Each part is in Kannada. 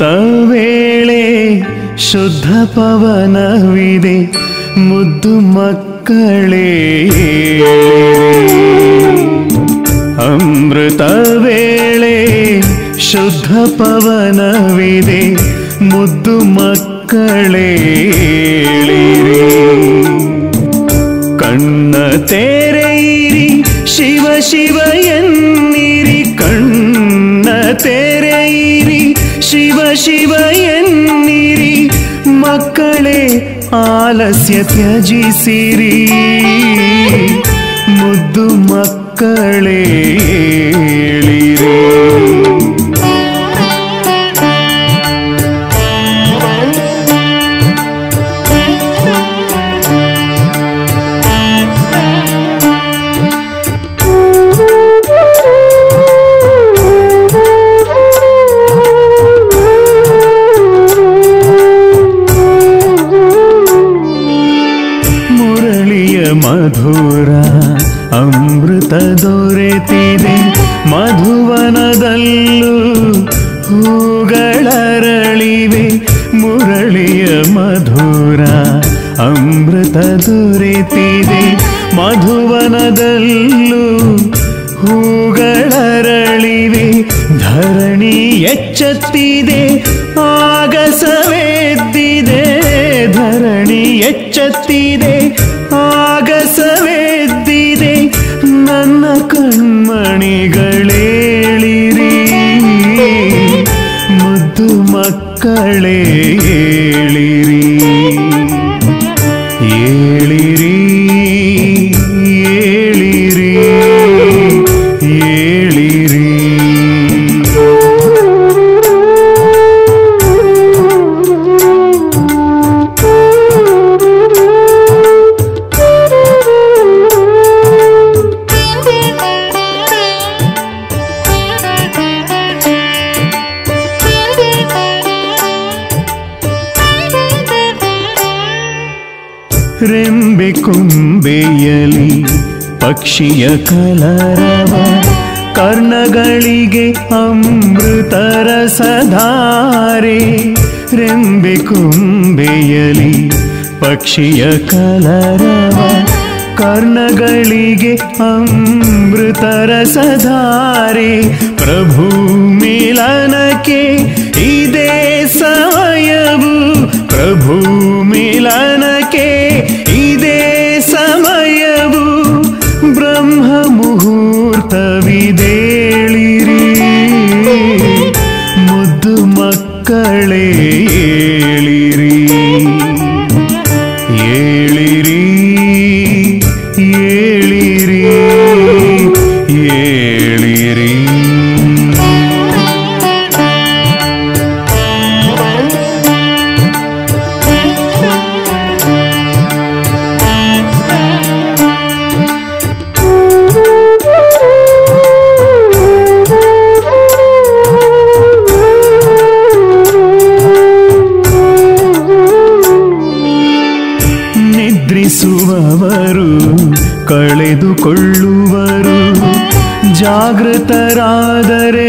ಅಮೃತ ವೇಳೆ ಶುದ್ಧ ಪವನವಿದೆ ಮುದ್ದು ಮಕ್ಕಳೇ ಅಮೃತ ವೇಳೆ ಶುದ್ಧ ಪವನವಿದೆ ಮುದ್ದು ಮಕ್ಕಳೇ ಕಣ್ಣ ತೆರೆಯಿರಿ ಶಿವ ಶಿವ ಎನ್ನಿರಿ ಕಣ್ಣ ತೆರೆಯಿರಿ ಶಿವ ಶಿವ ಎನ್ನಿರಿ ಮಕ್ಕಳೇ ಆಲಸ್ಯ ತ್ಯಜಿಸಿರಿ ಮುದ್ದು ಮಕ್ಕಳೇ ಏಳಿರಿ ಮುರಳಿಯ ಮಧುರ ಅಮೃತ ದೊರೆತಿದೆ ಮಧುವನದಲ್ಲೂ ಹೂಗಳರಳಿವೆ ಮುರಳಿಯ ಮಧುರ ಅಮೃತ ದೊರೆತಿದೆ ಮಧುವನದಲ್ಲೂ ಹೂಗಳರಳಿವೆ ಧರಣಿ ಎಚ್ಚತ್ತಿದೆ ಆಗಸವೆದ್ದಿದೆ ಧರಣಿ ಎಚ್ಚತ್ತಿದೆ ಆಗಸವೆದ್ದಿದೆ ನನ್ನ ಕಣ್ಮಣಿಗಳೇಳಿರಿ ಮುದ್ದು ಮಕ್ಕಳೇ ಏಳಿರಿ ಏಳಿರಿ ಏಳಿರಿ ಏಳಿರಿ ರೆಂಬೆ ಕೊಂಬೆಯಲಿ ಪಕ್ಷಿಯ ಕಲರವ ಕರ್ಣಗಳಿಗೆ ಅಮೃತರ ಸಧಾರೆ ರೆಂಬೆ ಕೊಂಬೆಯಲಿ ಪಕ್ಷಿಯ ಕಲರವ ಕರ್ಣಗಳಿಗೆ ಅಮೃತರ ಸಧಾರೆ ಪ್ರಭು ಮಿಲನಕ್ಕೆ ಇದೇ ಸಮಯವು ಪ್ರಭು ಮಿಲನಕ್ಕೆ ಇದೇ ಸಮಯವು ಬ್ರಹ್ಮ ಮುಹೂರ್ತವಿದೇಳಿರಿ ಮುದ್ದು ಮಕ್ಕಳೇ ಏಳಿರಿ ಏಳಿರಿ ಏಳಿರಿ ಏಳಿರಿ ನಿದ್ರಿಸುವವರು ಕಳೆದುಕೊಳ್ಳುವರು ಜಾಗೃತರಾದರೆ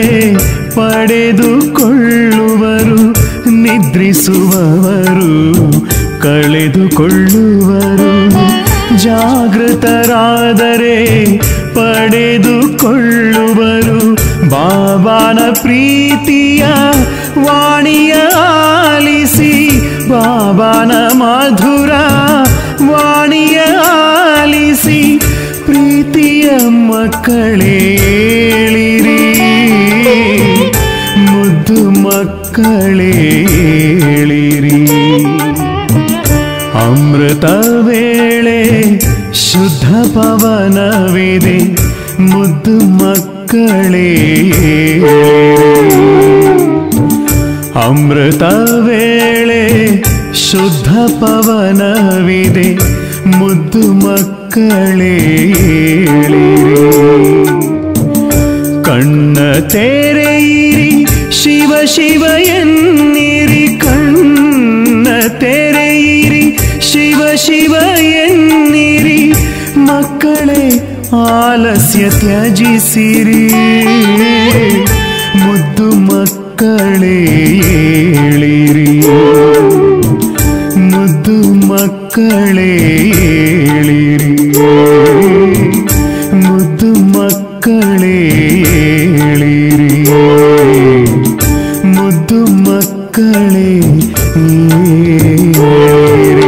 ಪಡೆದುಕೊಳ್ಳುವರು ನಿದ್ರಿಸುವವರು ಕಳೆದುಕೊಳ್ಳುವರು ಜಾಗೃತರಾದರೆ ಪಡೆದುಕೊಳ್ಳುವರು ಬಾಬಾನ ಪ್ರೀತಿಯ ವಾಣಿಯ ಆಲಿಸಿ ಬಾಬಾನ ಮಧುರ ವಾಣಿಯ ಆಲಿಸಿ ಪ್ರೀತಿಯ ಮಕ್ಕಳೇಳಿರಿ ಮುದ್ದು ಮಕ್ಕಳೇಳಿರಿ ಅಮೃತ ವೇಳೆ ಶುದ್ಧ ಪವನವಿದೆ ಮುದ್ದು ಮಕ್ಕಳೇ ಅಮೃತ ವೇಳೆ ಶುದ್ಧ ಪವನವಿದೆ ಮುದ್ದು ಮಕ್ಕಳೇ ಕಣ್ಣ ತೆರೆಯಿರಿ ಶಿವ ಶಿವ ಎನ್ನಿರಿ ಕಣ್ಣ ತೆರೆಯಿರಿ ಶಿವ ಶಿವ ಎನ್ನಿರಿ ಮಕ್ಕಳೇ ಆಲಸ್ಯ ತ್ಯಜಿಸಿರಿ ಮುದ್ದು ಮಕ್ಕಳೇ ಮಕ್ಕಳೇ ಏಳಿರಿ ಮುದ್ದು ಮಕ್ಕಳೇ ಏಳಿರಿ ಮುದ್ದು ಮಕ್ಕಳೇ ಏಳಿರಿ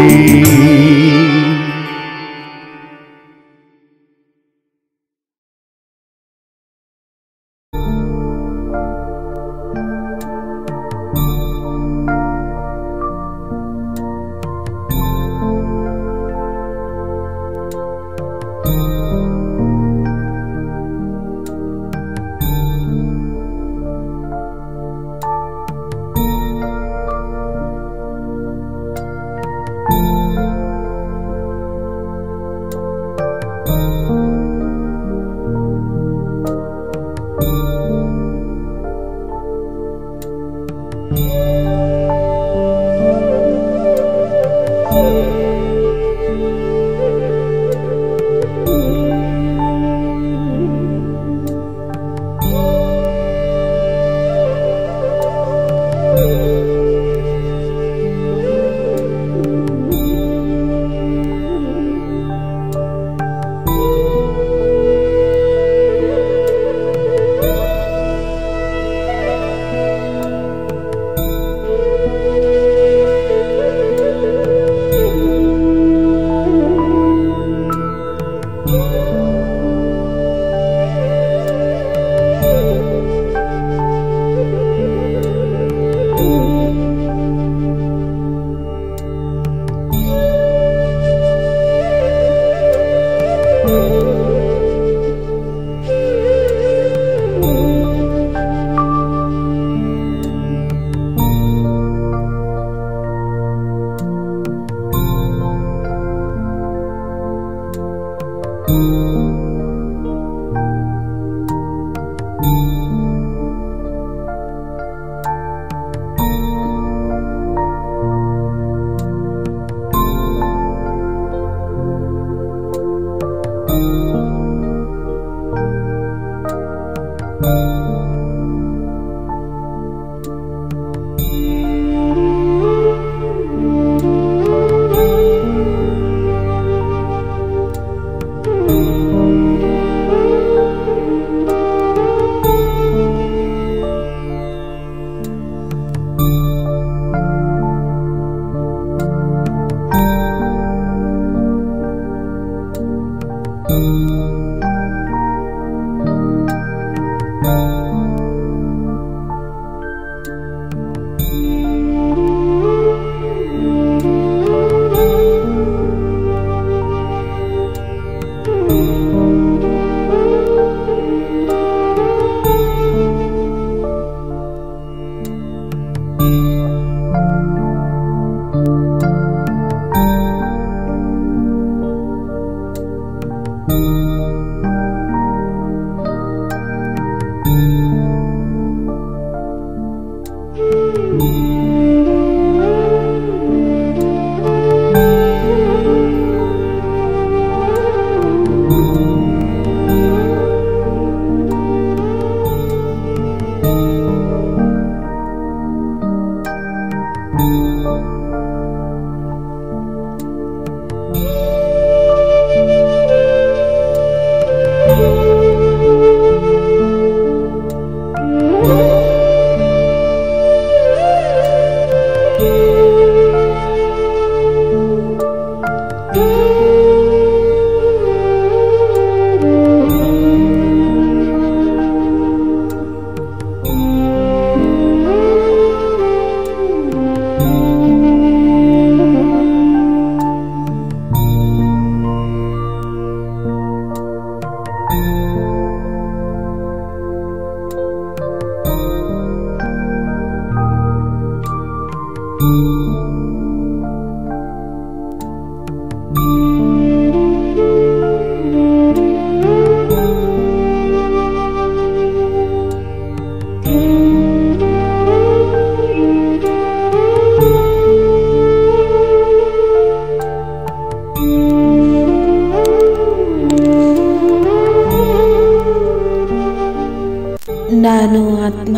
ನಾನು ಆತ್ಮ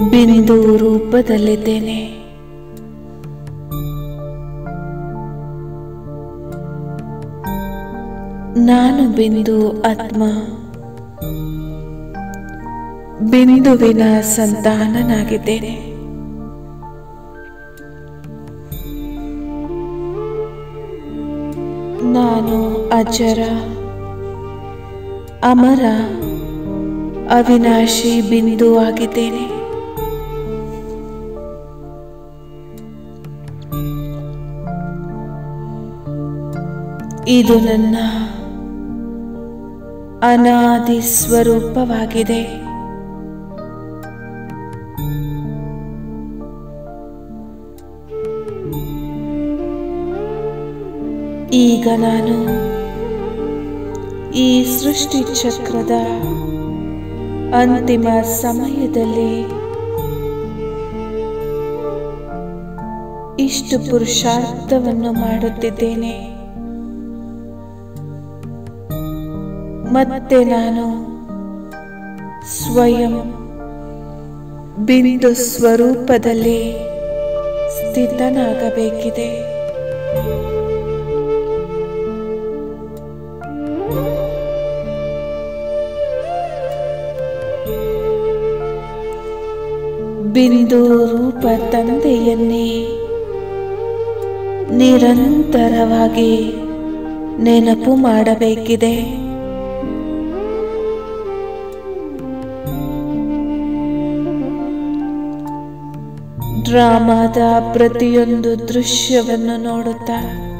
ಬಿಂದು ರೂಪದಲ್ಲಿದ್ದೇನೆ ನಾನು ಬಿಂದು ಆತ್ಮ ಬಿಂದುವಿನ ಸಂತಾನನಾಗಿದ್ದೇನೆ ನಾನು ಅಜರ ಅಮರ ಅವಿನಾಶಿ ಬಿಂದು ಆಗಿದ್ದೇನೆ ಇದು ನನ್ನ ಅನಾದಿ ಸ್ವರೂಪವಾಗಿದೆ ಈಗ ನಾನು ಈ ಸೃಷ್ಟಿ ಚಕ್ರದ ಅಂತಿಮ ಸಮಯದಲ್ಲಿ ಇಷ್ಟು ಪುರುಷಾರ್ಥವನ್ನು ಮಾಡುತ್ತಿದ್ದೇನೆ ಮತ್ತೆ ನಾನು ಸ್ವಯಂ ಬಿಂದು ಸ್ವರೂಪದಲ್ಲಿ ಸ್ಥಿತನಾಗಬೇಕಿದೆ ಬಿಂದು ರೂಪ ತಂದೆಯನ್ನೇ ನಿರಂತರವಾಗಿ ನೆನಪು ಮಾಡಬೇಕಿದೆ ಡ್ರಾಮಾದ ಪ್ರತಿಯೊಂದು ದೃಶ್ಯವನ್ನು ನೋಡುತ್ತಾ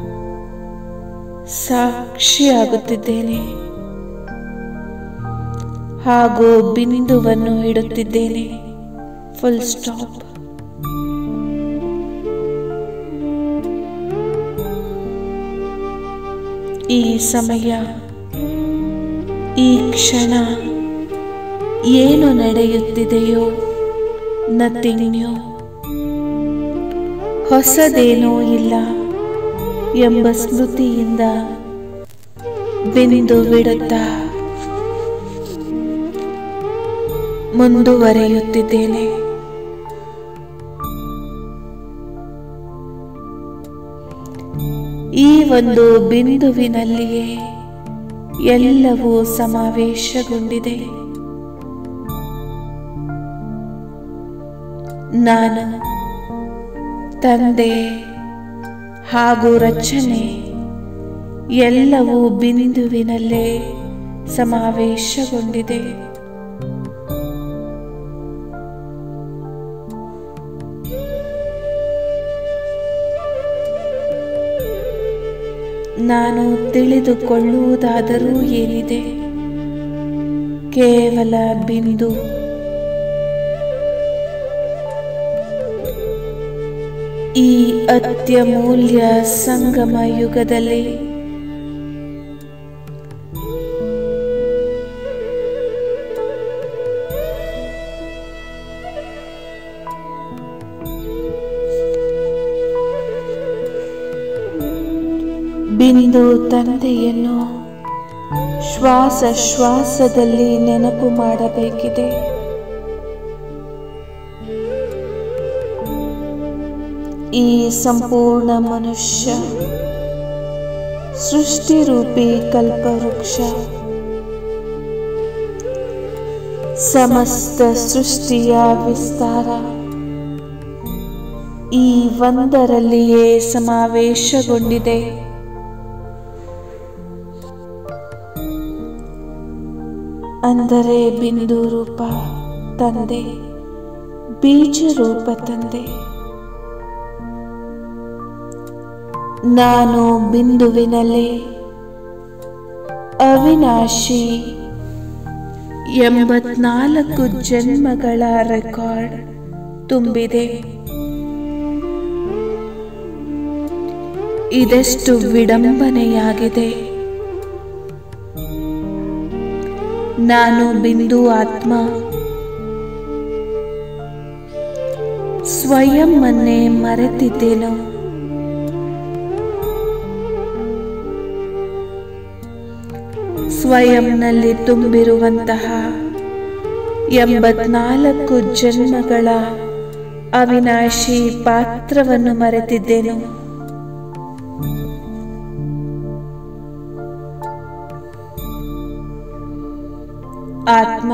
ಸಾಕ್ಷಿಯಾಗುತ್ತಿದ್ದೇನೆ ಹಾಗೂ ಬಿಂದುವನ್ನು ಇಡುತ್ತಿದ್ದೇನೆ ಫುಲ್ ಸ್ಟಾಪ್ ಈ ಸಮಯ ಈ ಕ್ಷಣ ಏನು ನಡೆಯುತ್ತಿದೆಯೋ ನಥಿಂಗ್ ನ್ಯೂ ಹೊಸದೇನೂ ಇಲ್ಲ ಎಂಬ ಸ್ಮೃತಿಯಿಂದ ಬಿಂದು ಬಿಡುತ್ತಾ ಮುಂದುವರಿಯುತ್ತಿದ್ದೇನೆ ಈ ಒಂದು ಬಿಂದುವಿನಲ್ಲಿಯೇ ಎಲ್ಲವೂ ಸಮಾವೇಶಗೊಂಡಿದೆ ನಾನು ತಂದೆ ಹಾಗೂ ರಚನೆ ಎಲ್ಲವೂ ಬಿಂದುವಿನಲ್ಲೇ ಸಮಾವೇಶಗೊಂಡಿದೆ ನಾನು ತಿಳಿದುಕೊಳ್ಳುವುದಾದರೂ ಏನಿದೆ ಕೇವಲ ಬಿಂದು ಈ ಅತ್ಯಮೂಲ್ಯ ಸಂಗಮ ಯುಗದಲ್ಲಿ ಬಿಂದು ತಂದೆಯನ್ನು ಶ್ವಾಸ ಶ್ವಾಸದಲ್ಲಿ ನೆನಪು ಮಾಡಬೇಕಿದೆ ಈ ಸಂಪೂರ್ಣ ಮನುಷ್ಯ ಸೃಷ್ಟಿರೂಪಿ ಕಲ್ಪವೃಕ್ಷ ಸಮಸ್ತ ಸೃಷ್ಟಿಯ ವಿಸ್ತಾರ ಈ ಒಂದರಲ್ಲಿಯೇ ಸಮಾವೇಶಗೊಂಡಿದೆ ಅಂದರೆ ಬಿಂದು ರೂಪ ತಂದೆ ಬೀಜ ರೂಪ ತಂದೆ ನಾನು ಬಿಂದುವಿನಲ್ಲಿ ಅವಿನಾಶಿ ಎಂಬತ್ನಾಲ್ಕು ಜನ್ಮಗಳ ರೆಕಾರ್ಡ್ ತುಂಬಿದೆ ಇದೆಷ್ಟು ವಿಡಂಬನೆಯಾಗಿದೆ ನಾನು ಬಿಂದು ಆತ್ಮ ಸ್ವಯಂ ಅನ್ನೇ ಮರೆತಿದ್ದೇನೋ ಸ್ವಯಂನಲ್ಲಿ ತುಂಬಿರುವಂತಹ ಎಂಬತ್ನಾಲ್ಕು ಜನ್ಮಗಳ ಅವಿನಾಶಿ ಪಾತ್ರವನ್ನು ಮರೆತಿದ್ದೇನು ಆತ್ಮ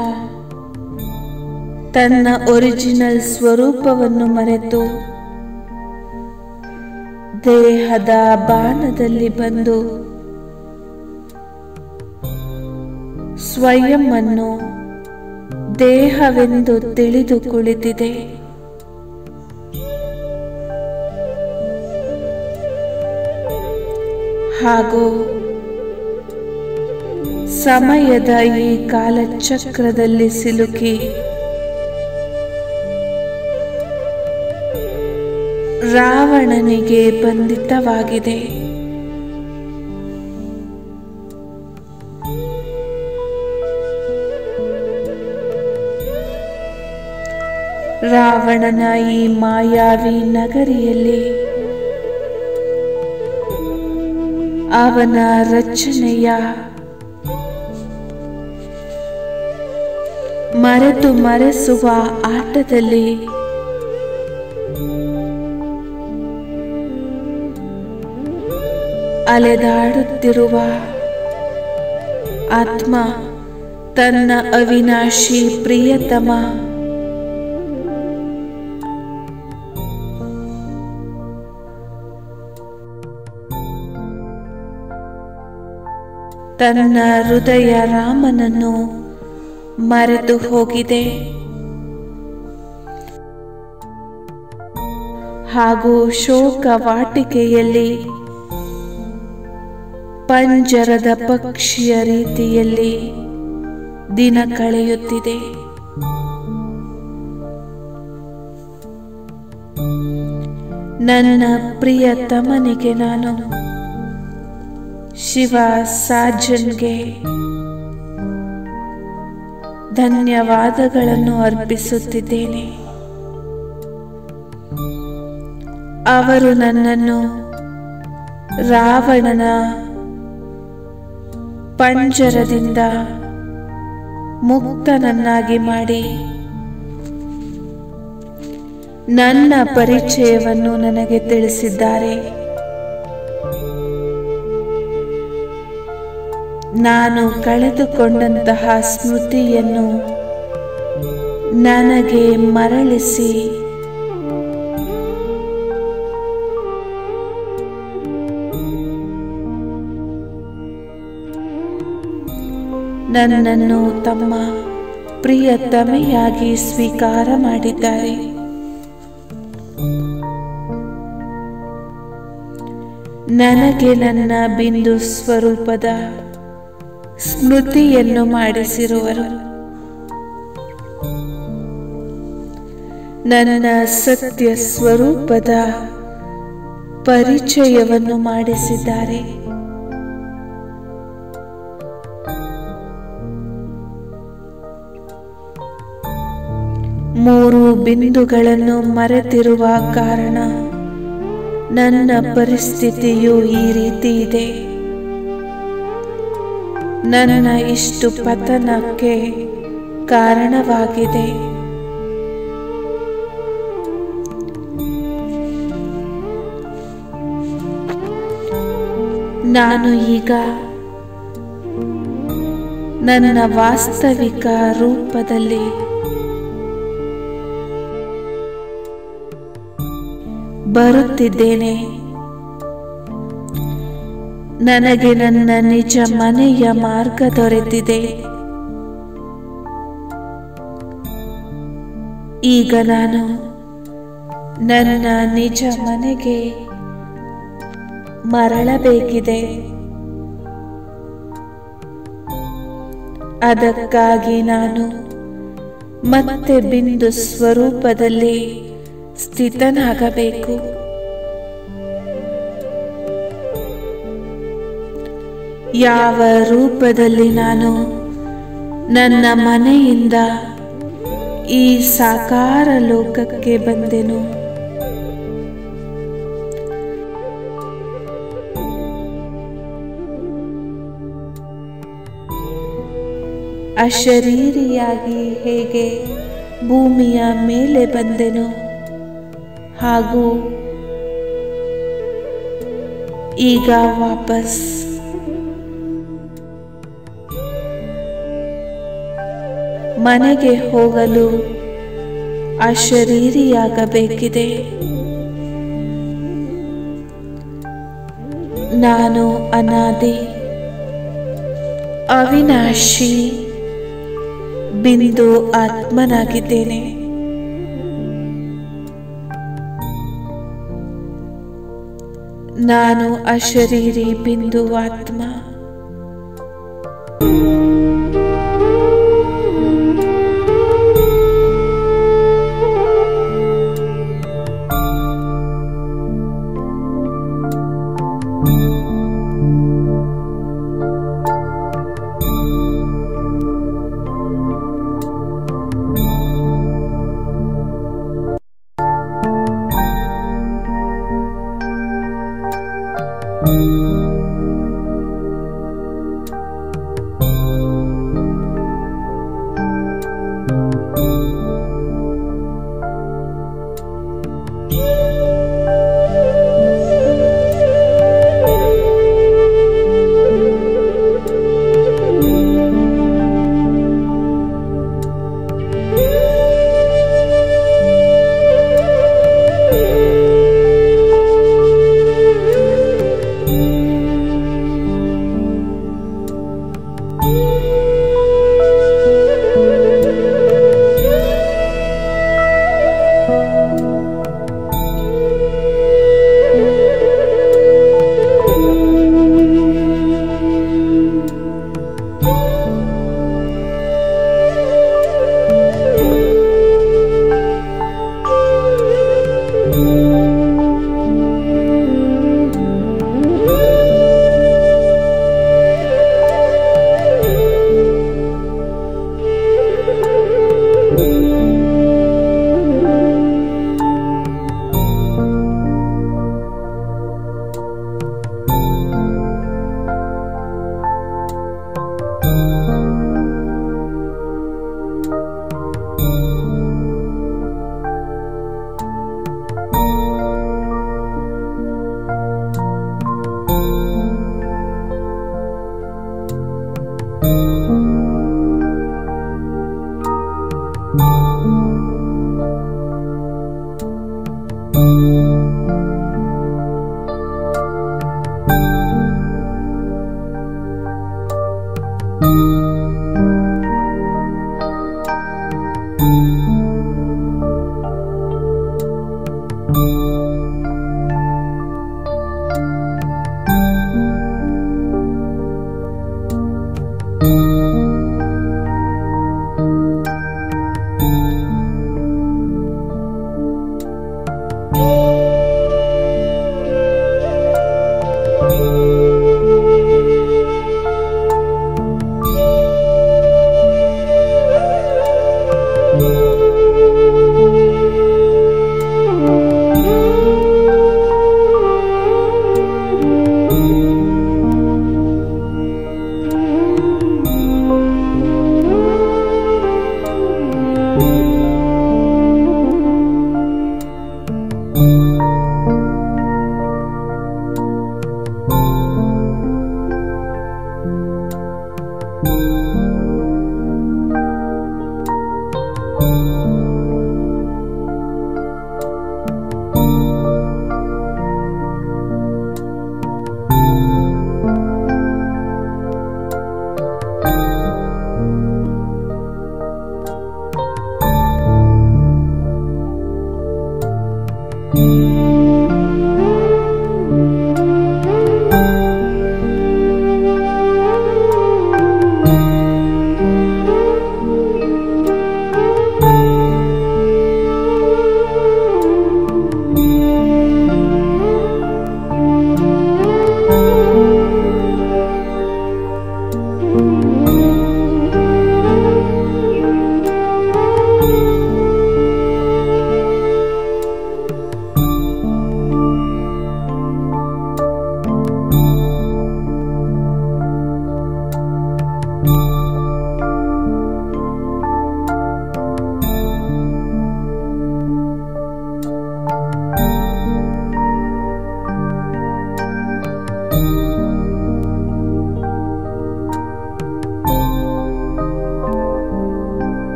ತನ್ನ ಒರಿಜಿನಲ್ ಸ್ವರೂಪವನ್ನು ಮರೆತು ದೇಹದ ಬಾಣದಲ್ಲಿ ಬಂದು ಸ್ವಯಂ ಅನ್ನು ದೇಹವೆಂದು ತಿಳಿದು ಕುಳಿತಿದೆ ಹಾಗೂ ಸಮಯದ ಈ ಕಾಲಚಕ್ರದಲ್ಲಿ ಸಿಲುಕಿ ರಾವಣನಿಗೆ ಬಂಧಿತವಾಗಿದೆ ರಾವಣನ ಈ ಮಾಯಾವಿ ನಗರಿಯಲ್ಲಿ ಅವನ ರಚನೆಯ ಮರೆತು ಮರೆಸುವ ಆಟದಲ್ಲಿ ಅಲೆದಾಡುತ್ತಿರುವ ಆತ್ಮ ತನ್ನ ಅವಿನಾಶಿ ಪ್ರಿಯತಮ ತನ್ನ ಹೃದಯ ರಾಮನನ್ನು ಮರೆತು ಹೋಗಿದೆ ಹಾಗೂ ಶೋಕ ವಾಟಿಕೆಯಲ್ಲಿ ಪಂಜರದ ಪಕ್ಷಿಯ ರೀತಿಯಲ್ಲಿ ದಿನ ಕಳೆಯುತ್ತಿದೆ ನನ್ನ ಪ್ರಿಯತಮನಿಗೆ ನಾನು ಶಿವ ಸಾಜನ್ಗೆ ಧನ್ಯವಾದಗಳನ್ನು ಅರ್ಪಿಸುತ್ತಿದ್ದೇನೆ ಅವರು ನನ್ನನ್ನು ರಾವಣನ ಪಂಜರದಿಂದ ಮುಕ್ತನನ್ನಾಗಿ ಮಾಡಿ ನನ್ನ ಪರಿಚಯವನ್ನು ನನಗೆ ತಿಳಿಸಿದ್ದಾರೆ ನಾನು ಕಳೆದುಕೊಂಡಂತಹ ಸ್ಮೃತಿಯನ್ನು ನನಗೆ ಮರಳಿಸಿ ನನ್ನನ್ನು ತಮ್ಮ ಪ್ರಿಯತಮೆಯಾಗಿ ಸ್ವೀಕಾರ ಮಾಡಿದ್ದಾರೆ ನನಗೆ ನನ್ನ ಬಿಂದು ಸ್ವರೂಪದ ಸ್ಮೃತಿಯನ್ನು ಮಾಡಿಸಿರುವರು ನನ್ನ ಸತ್ಯ ಸ್ವರೂಪದ ಪರಿಚಯವನ್ನು ಮಾಡಿಸಿದ್ದಾರೆ ಮೂರು ಬಿಂದುಗಳನ್ನು ಮರೆತಿರುವ ಕಾರಣ ನನ್ನ ಪರಿಸ್ಥಿತಿಯು ಈ ರೀತಿ ಇದೆ ನನ್ನ ಇಷ್ಟು ಪತನಕ್ಕೆ ಕಾರಣವಾಗಿದೆ ನಾನು ಈಗ ನನ್ನ ವಾಸ್ತವಿಕ ರೂಪದಲ್ಲಿ ಬರುತ್ತಿದ್ದೇನೆ ನನಗೆ ನನ್ನ ನಿಜ ಮನೆಯ ಮಾರ್ಗ ದೊರೆತಿದೆ ಈಗ ನಾನು ನನ್ನ ನಿಜ ಮನೆಗೆ ಮರಳಬೇಕಿದೆ ಅದಕ್ಕಾಗಿ ನಾನು ಮತ್ತೆ ಬಿಂದು ಸ್ವರೂಪದಲ್ಲಿ ಸ್ಥಿತನಾಗಬೇಕು ಯಾವ ರೂಪದಲ್ಲಿ ನಾನು ನನ್ನ ಮನೆಯಿಂದ ಈ ಸಾಕಾರ ಲೋಕಕ್ಕೆ ಬಂದೆನು ಅಶರೀರಿಯಾಗಿ ಹೇಗೆ ಭೂಮಿಯ ಮೇಲೆ ಬಂದೆನು ಹಾಗೂ ಈಗ ವಾಪಸ್ ಮನೆಗೆ ಹೋಗಲು ಅಶರೀರಿಯಾಗಬೇಕಿದೆ ನಾನು ಅನಾದಿ ಅವಿನಾಶಿ ಬಿಂದು ಆತ್ಮನಾಗಿದ್ದೇನೆ ನಾನು ಅಶರೀರಿ ಬಿಂದು ಆತ್ಮ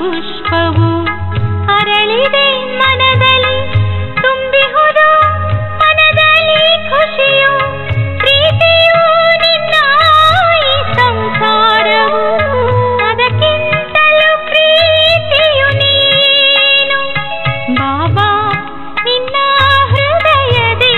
ಪುಷ್ಪವು ಅರಳಿದೆ ಮನದಲ್ಲಿ ತುಂಬಿಹುದು ಮನದಲ್ಲಿ ಖುಷಿಯು ಪ್ರೀತಿಯು ನಿನ್ನ ಈ ಸಂಸಾರವು ಅದಕ್ಕಿಂತಲೂ ಪ್ರೀತಿಯು ನೀನು ಬಾಬಾ ನಿನ್ನ ಹೃದಯದಿ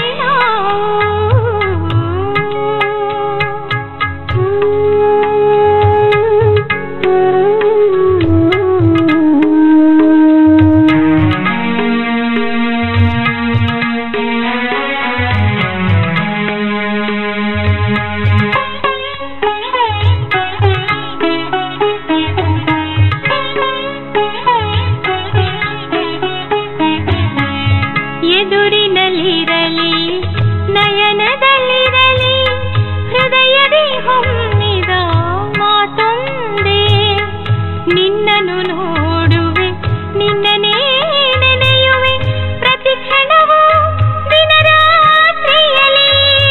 ಎದುರಿನಲ್ಲಿರಲಿ ನಯನದಲ್ಲಿರಲಿ ಹೃದಯದಿ ಹೊಮ್ಮಿದ ಮಾತೊಂದೇ ನಿನ್ನನ್ನು ನೋಡುವೆ ನಿನ್ನನೇ ನೆನೆಯುವೆ ಪ್ರತಿ ಕ್ಷಣವೂ ದಿನರಾತ್ರಿಯಲಿ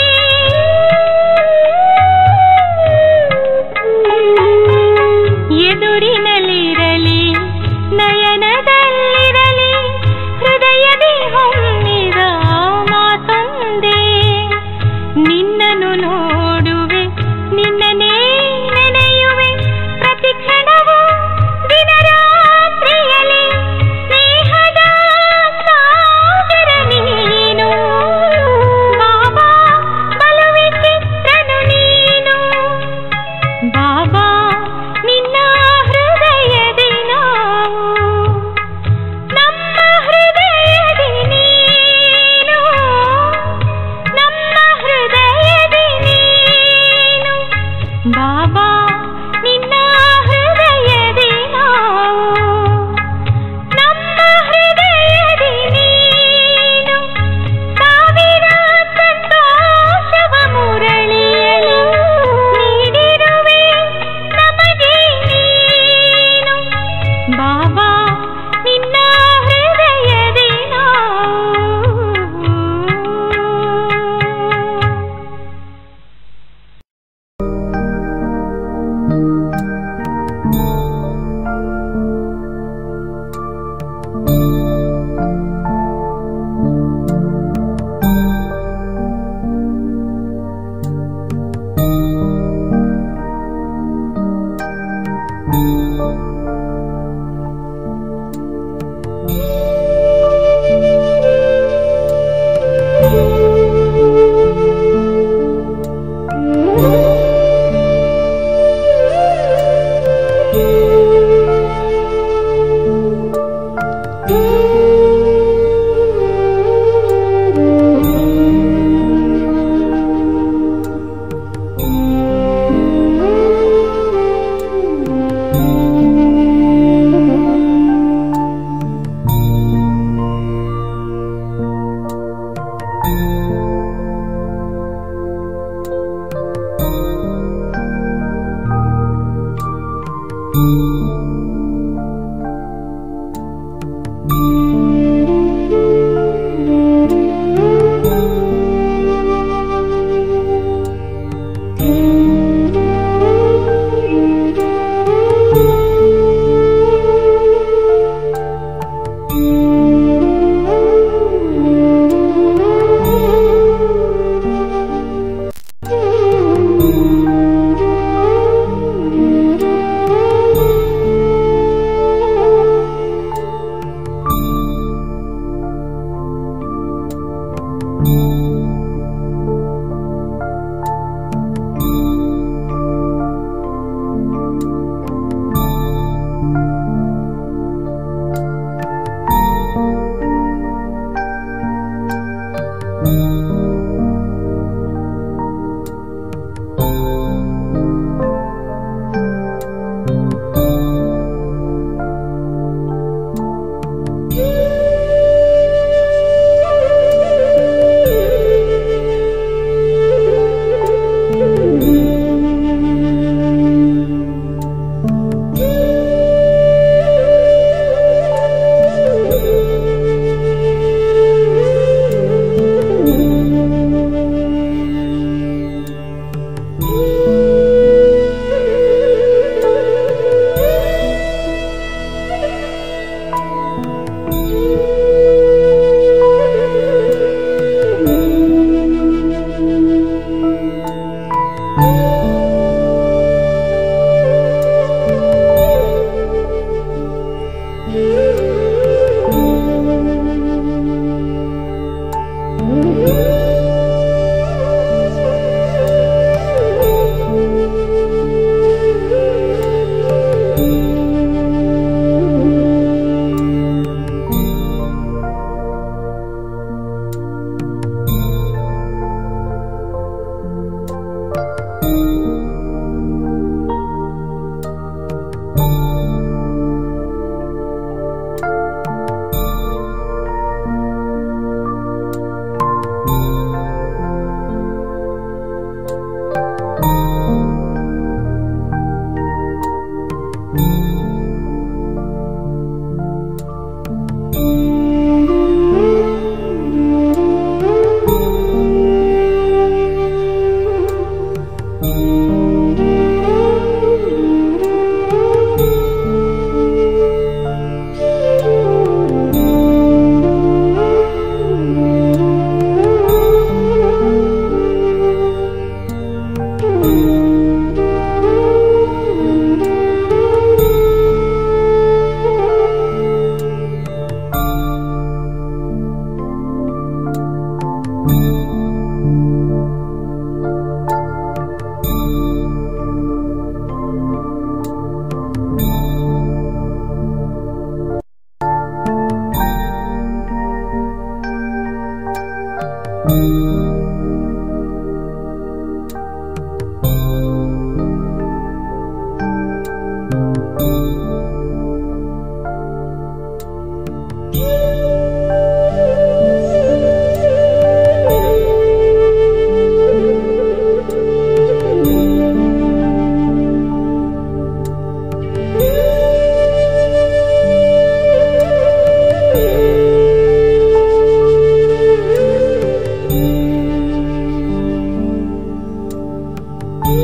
ಎದುರಿನಲ್ಲಿರಲಿ ನಯನದಲ್ಲಿರಲಿ ಹೃದಯದಿ ಹೊಮ್ಮಿದ ಮಾತೊಂದೇ ನಿನ್ನನ್ನು ನೋಡುವೆ ನಿನ್ನನೇ ನೆನೆಯುವೆ ಪ್ರತಿ ಕ್ಷಣವೂ ದಿನರಾತ್ರಿಯಲಿ ಸ್ನೇಹದ ಸಾಗರ ನೀನು ಬಾಬಾ ಬಲು ವಿಚಿತ್ರನು ನೀನು ಬಾಬಾ ನಿನ್ನ ಹೃದಯದಿ ನಾವು ನಮ್ಮ ಹೃದಯದಿ ನೀನು ನಮ್ಮ ಹೃದಯದಿ ನೀನು ಬಾಬಾ ನಿನ್ನ ಹೃದಯದಿ ನಾವು ನಮ್ಮ ಹೃದಯದಿ ನೀನು ಸಾವಿರ ಸಂತೋಷವ ಮುರಳಿಯಲು ನೀಡಿರುವೆ ನಮಗೆ ನೀನು ಬಾಬಾ ನಿನ್ನ ಹೃದಯದಿ ನಾವು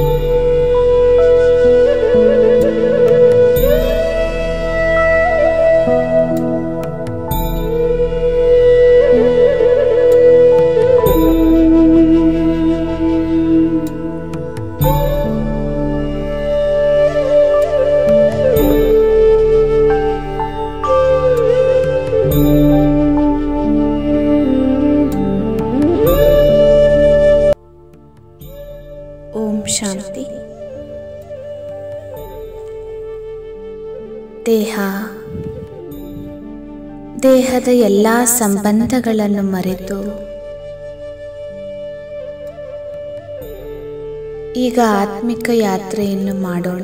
ಓಂ ಶಾಂತಿ ದೇಹ ದೇಹದ ಎಲ್ಲ ಸಂಬಂಧಗಳನ್ನು ಮರೆತು ಈಗ ಆತ್ಮಿಕ ಯಾತ್ರೆಯನ್ನು ಮಾಡೋಣ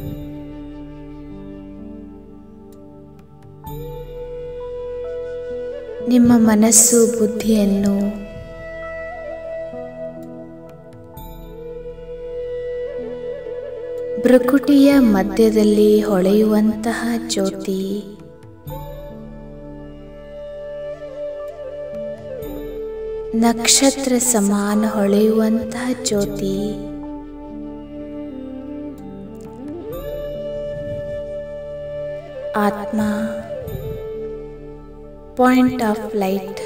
ನಿಮ್ಮ ಮನಸ್ಸು ಬುದ್ಧಿಯನ್ನು ಭ್ರುಕುಟಿಯ ಮಧ್ಯದಲ್ಲಿ ಹೊಳೆಯುವಂತಹ ಜ್ಯೋತಿ ನಕ್ಷತ್ರ ಸಮಾನ ಹೊಳೆಯುವಂತಹ ಜ್ಯೋತಿ ಆತ್ಮ ಪಾಯಿಂಟ್ ಆಫ್ ಲೈಟ್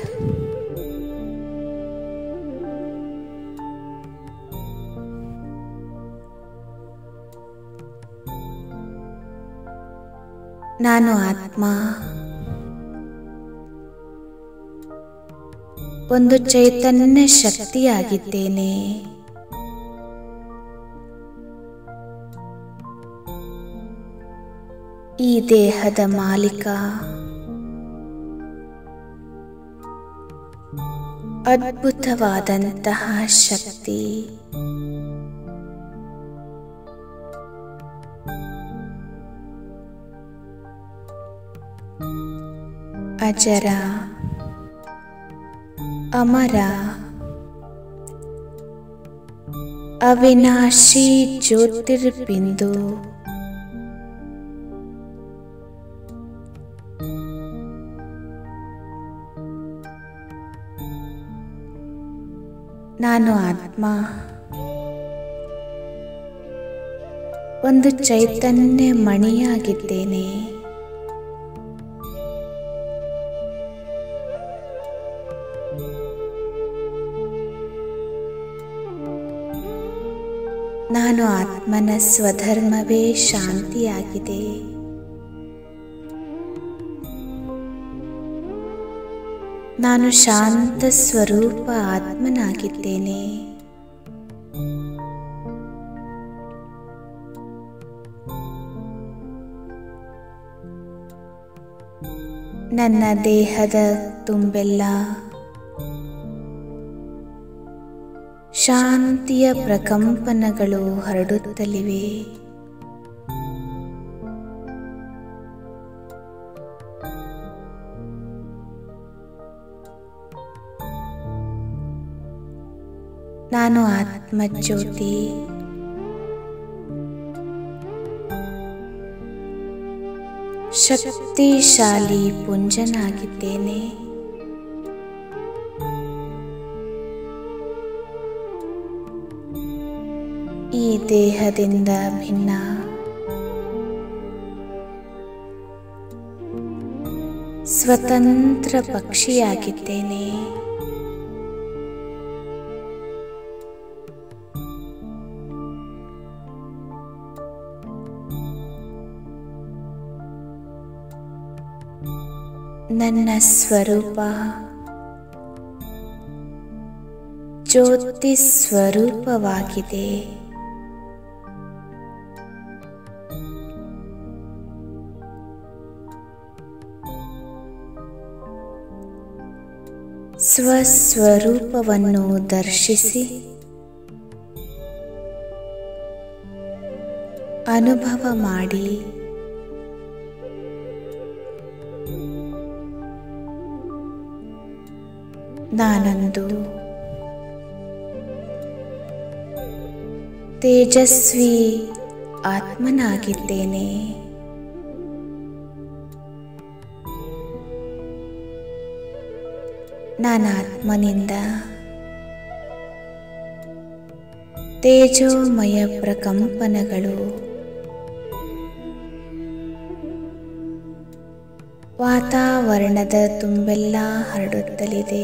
ನಾನು ಆತ್ಮ ಒಂದು ಚೈತನ್ಯ ಶಕ್ತಿಯಾಗಿದ್ದೇನೆ ಈ ದೇಹದ ಮಾಲೀಕ ಅದ್ಭುತವಾದಂತಹ ಶಕ್ತಿ ಅಜರ ಅಮರ ಅವಿನಾಶಿ ಜ್ಯೋತಿರ್ಬಿಂದು ನಾನು ಆತ್ಮ ಒಂದು ಚೈತನ್ಯ ಮಣಿಯಾಗಿದ್ದೇನೆ ನಾನು ಆತ್ಮನ ಸ್ವಧರ್ಮವೇ ಶಾಂತಿಯಾಗಿದೆ ನಾನು ಶಾಂತ ಸ್ವರೂಪ ಆತ್ಮನಾಗಿದ್ದೇನೆ ನನ್ನ ದೇಹದ ತುಂಬೆಲ್ಲ ಶಾಂತಿಯ ಪ್ರಕಂಪನಗಳು ಹರಡುತ್ತಲಿವೆ ನಾನು ಆತ್ಮಜ್ಯೋತಿ ಶಕ್ತಿಶಾಲಿ ಪುಂಜನಾಗಿದ್ದೇನೆ ಈ ದೇಹದಿಂದ ಭಿನ್ನ ಸ್ವತಂತ್ರ ಪಕ್ಷಿಯಾಗಿದ್ದೇನೆ ನನ್ನ ಸ್ವರೂಪ ಜ್ಯೋತಿ ಸ್ವರೂಪವಾಗಿದೆ ಸ್ವಸ್ವರೂಪವನ್ನು ದರ್ಶಿಸಿ ಅನುಭವ ಮಾಡಿ ನಾನೊಂದು ತೇಜಸ್ವಿ ಆತ್ಮನಾಗಿದ್ದೇನೆ ನಾನು ಆತ್ಮನಿಂದ ತೇಜೋಮಯ ಪ್ರಕಂಪನಗಳು ವಾತಾವರಣದ ತುಂಬೆಲ್ಲ ಹರಡುತ್ತಲಿದೆ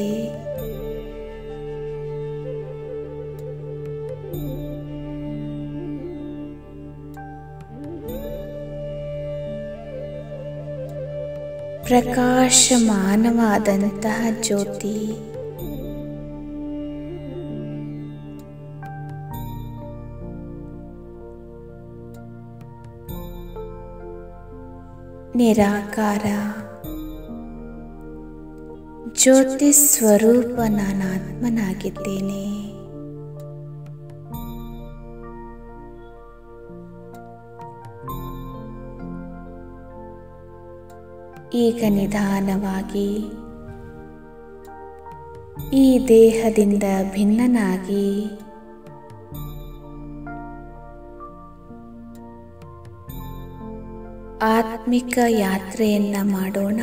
ಪ್ರಕಾಶಮಾನವಾದಂತಹ ಜ್ಯೋತಿ ನಿರಾಕಾರ ಜ್ಯೋತಿ ಸ್ವರೂಪ ನಾನಾತ್ಮನಾಗಿದ್ದೇನೆ ಈಗ ನಿಧಾನವಾಗಿ ಈ ದೇಹದಿಂದ ಭಿನ್ನನಾಗಿ ಆತ್ಮಿಕ ಯಾತ್ರೆಯನ್ನ ಮಾಡೋಣ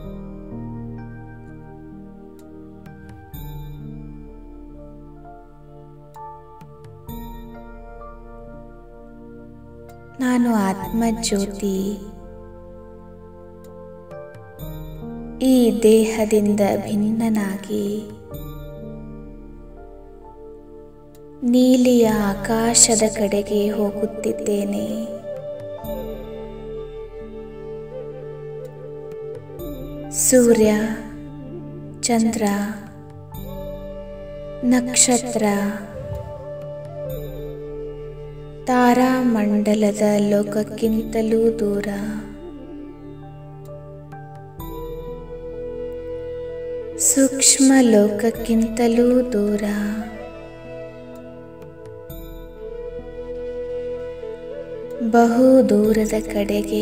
ನಾನು ಆತ್ಮಜ್ಯೋತಿ ಈ ದೇಹದಿಂದ ಭಿನ್ನನಾಗಿ ನೀಲಿಯ ಆಕಾಶದ ಕಡೆಗೆ ಹೋಗುತ್ತಿದ್ದೇನೆ ಸೂರ್ಯ ಚಂದ್ರ ನಕ್ಷತ್ರ ತಾರಾಮಂಡಲದ ಲೋಕಕ್ಕಿಂತಲೂ ದೂರ ಸೂಕ್ಷ್ಮ ಲೋಕಕ್ಕಿಂತಲೂ ದೂರ ಬಹು ದೂರದ ಕಡೆಗೆ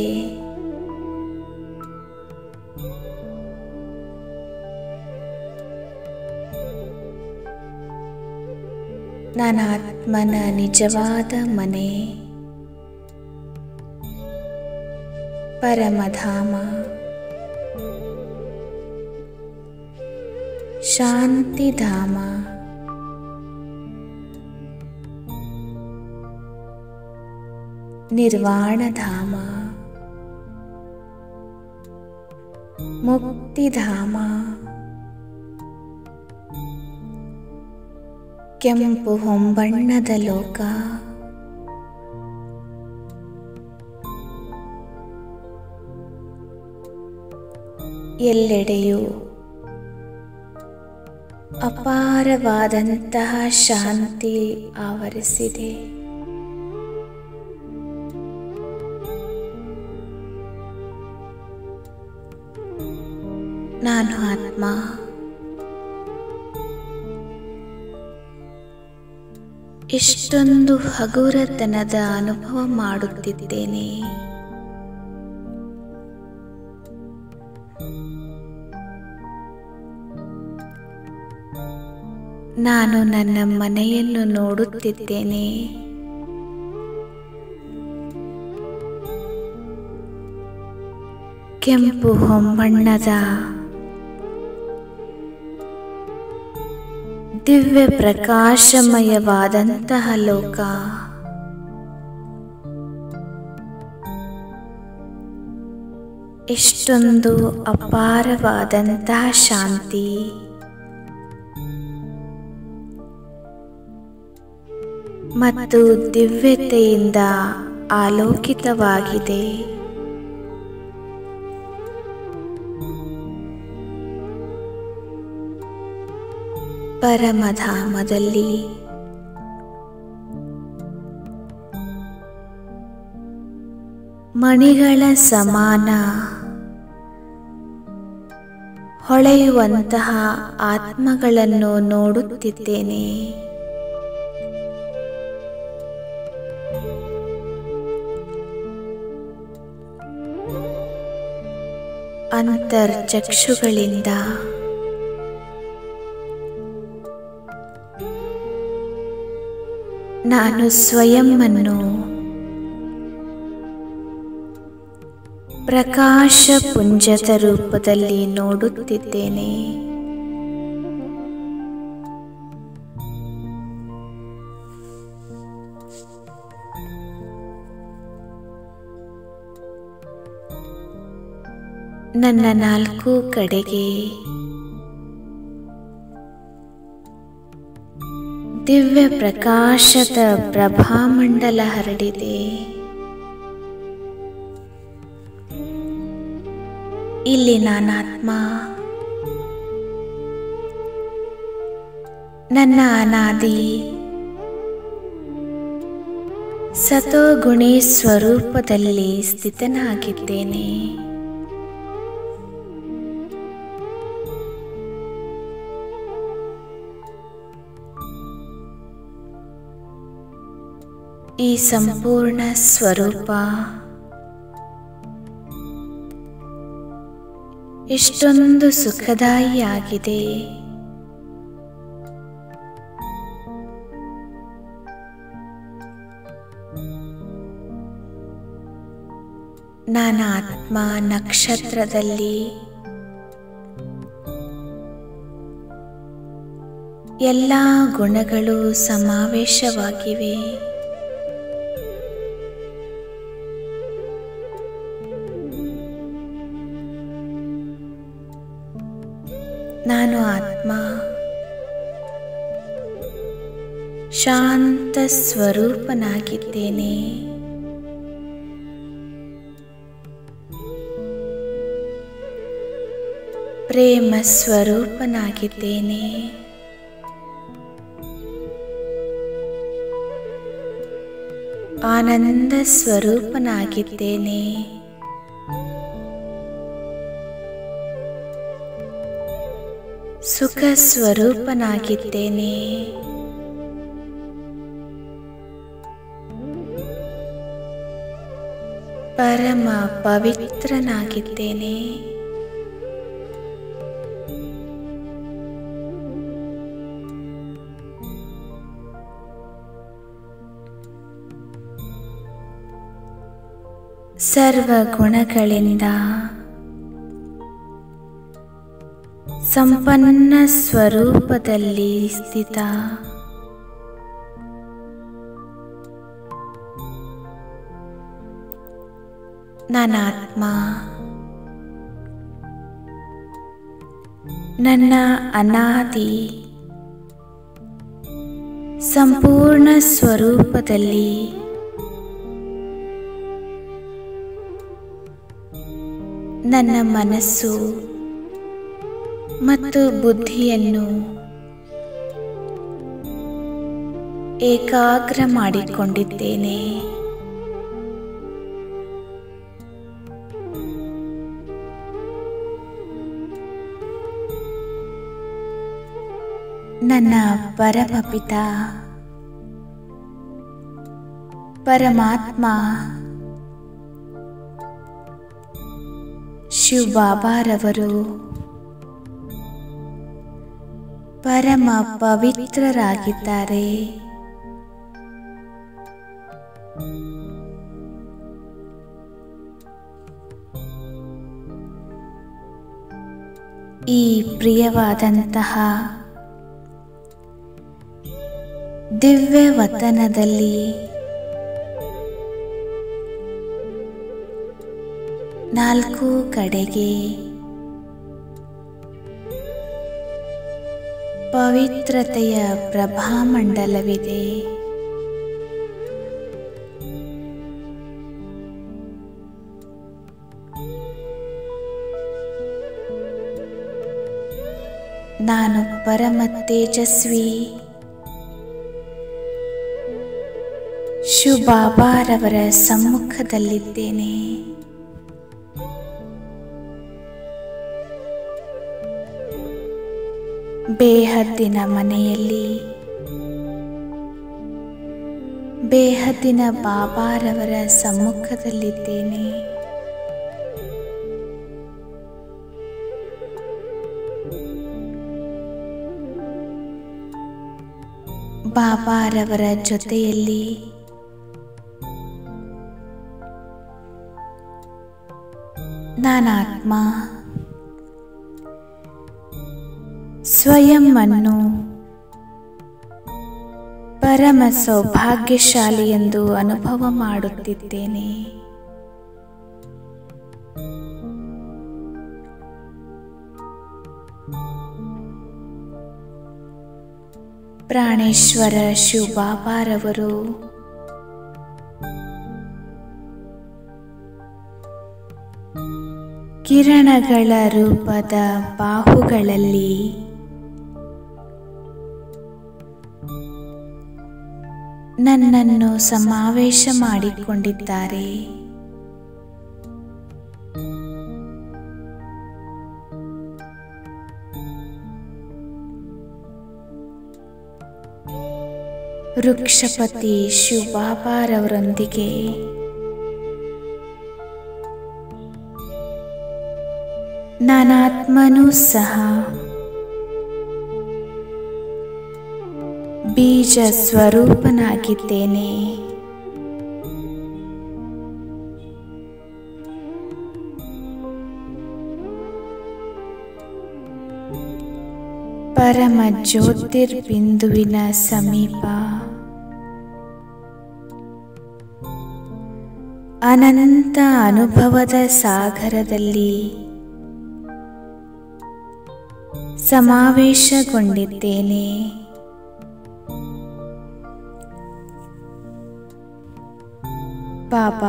ನನ್ನ ಆತ್ಮನ ನಿಜವಾದ ಮನೆ ಪರಮಧಾಮ ಶಾಂತಿಧಾಮ ನಿರ್ವಾಣಧಾಮ ಮುಕ್ತಿಧಾಮ ಕೆಂಪು ಹೊಂಬಣ್ಣದ ಲೋಕ ಎಲ್ಲೆಡೆಯೂ ಅಪಾರವಾದಂತಹ ಶಾಂತಿ ಆವರಿಸಿದೆ ನಾನು ಆತ್ಮ ಇಷ್ಟೊಂದು ಹಗುರತನದ ಅನುಭವ ಮಾಡುತ್ತಿದ್ದೇನೆ ನಾನು ನನ್ನ ಮನೆಯನ್ನು ನೋಡುತ್ತಿದ್ದೇನೆ ಕೆಂಪು ಹೊಂಬಣ್ಣದ ದಿವ್ಯ ಪ್ರಕಾಶಮಯವಾದಂತಹ ಲೋಕ ಎಷ್ಟೊಂದು ಅಪಾರವಾದಂತಹ ಶಾಂತಿ ಮತ್ತು ದಿವ್ಯತೆಯಿಂದ ಆಲೋಕಿತವಾಗಿದೆ ಪರಮಧಾಮದಲ್ಲಿ ಮಣಿಗಳ ಸಮಾನ ಹೊಳೆಯುವಂತಹ ಆತ್ಮಗಳನ್ನು ನೋಡುತ್ತಿದ್ದೇನೆ ಅಂತರ್ಚಕ್ಷುಗಳಿಂದ ನಾನು ಸ್ವಯಂ ಅನ್ನು ಪ್ರಕಾಶ ಪುಂಜದ ರೂಪದಲ್ಲಿ ನೋಡುತ್ತಿದ್ದೇನೆ ನನ್ನ ನಾಲ್ಕು ಕಡೆಗೆ ದಿವ್ಯ ಪ್ರಕಾಶದ ಪ್ರಭಾಮಂಡಲ ಹರಡಿದೆ ಇಲ್ಲಿ ನಾನಾತ್ಮ ನನ್ನ ಅನಾದಿ ಸತೋಗುಣಿ ಸ್ವರೂಪದಲ್ಲಿ ಸ್ಥಿತನಾಗಿದ್ದೇನೆ ಈ ಸಂಪೂರ್ಣ ಸ್ವರೂಪ ಎಷ್ಟೊಂದು ಸುಖದಾಯಿಯಾಗಿದೆ ನಾನು ಆತ್ಮ ನಕ್ಷತ್ರದಲ್ಲಿ ಎಲ್ಲ ಗುಣಗಳು ಸಮಾವೇಶವಾಗಿವೆ ನಾನು ಆತ್ಮ ಶಾಂತ ಸ್ವರೂಪನಾಗಿದ್ದೇನೆ ಪ್ರೇಮ ಸ್ವರೂಪನಾಗಿದ್ದೇನೆ ಆನಂದ ಸ್ವರೂಪನಾಗಿದ್ದೇನೆ ಸುಖ ಸ್ವರೂಪನಾಗಿದ್ದೇನೆ ಪರಮ ಪವಿತ್ರನಾಗಿದ್ದೇನೆ ಸರ್ವ ಗುಣಗಳಿಂದ ಸಂಪನ್ನ ಸ್ವರೂಪದಲ್ಲಿ ಸ್ಥಿತ ನಾನಾತ್ಮ ನನ್ನ ಅನಾದಿ ಸಂಪೂರ್ಣ ಸ್ವರೂಪದಲ್ಲಿ ನನ್ನ ಮನಸ್ಸು ಮತ್ತು ಬುದ್ಧಿಯನ್ನು ಏಕಾಗ್ರ ಮಾಡಿಕೊಂಡಿದ್ದೇನೆ ನನ್ನ ಪರಮಪಿತ ಪರಮಾತ್ಮ ಶಿವ ಬಾಬಾರವರು ಪರಮ ಪವಿತ್ರರಾಗಿದ್ದಾರೆ ಈ ಪ್ರಿಯವಾದಂತಹ ದಿವ್ಯ ವತನದಲ್ಲಿ ನಾಲ್ಕು ಕಡೆಗೆ ಪವಿತ್ರತೆಯ ಪ್ರಭಾಮಂಡಲವಿದೆ ನಾನು ಪರಮ ತೇಜಸ್ವಿ ಶುಭಾಬಾರವರ ಸಮ್ಮುಖದಲ್ಲಿದ್ದೇನೆ ಬೇಹದ್ದಿನ ಮನೆಯಲ್ಲಿ ಬೇಹದ್ದಿನ ಬಾಬಾರವರ ಸಮ್ಮುಖದಲ್ಲಿದ್ದೇನೆ ಬಾಬಾರವರ ಜೊತೆಯಲ್ಲಿ ನಾನಾತ್ಮ ಸ್ವಯಂ ಅನ್ನು ಪರಮ ಸೌಭಾಗ್ಯಶಾಲಿ ಎಂದು ಅನುಭವ ಮಾಡುತ್ತಿದ್ದೇನೆ ಪ್ರಾಣೇಶ್ವರ ಶಿವಬಾಬಾರವರು ಕಿರಣಗಳ ರೂಪದ ಬಾಹುಗಳಲ್ಲಿ ನನ್ನನ್ನು ಸಮಾವೇಶ ಮಾಡಿಕೊಂಡಿದ್ದಾರೆ ವೃಕ್ಷಪತಿ ಶಿವಬಾಬಾರವರೊಂದಿಗೆ ನಾನಾತ್ಮನೂ ಸಹ ಬೀಜ ಸ್ವರೂಪನಾಗಿದ್ದೇನೆ ಪರಮ ಜ್ಯೋತಿರ್ಬಿಂದುವಿನ ಸಮೀಪ ಅನಂತ ಅನುಭವದ ಸಾಗರದಲ್ಲಿ ಸಮಾವೇಶಗೊಂಡಿದ್ದೇನೆ ಬಾಬಾ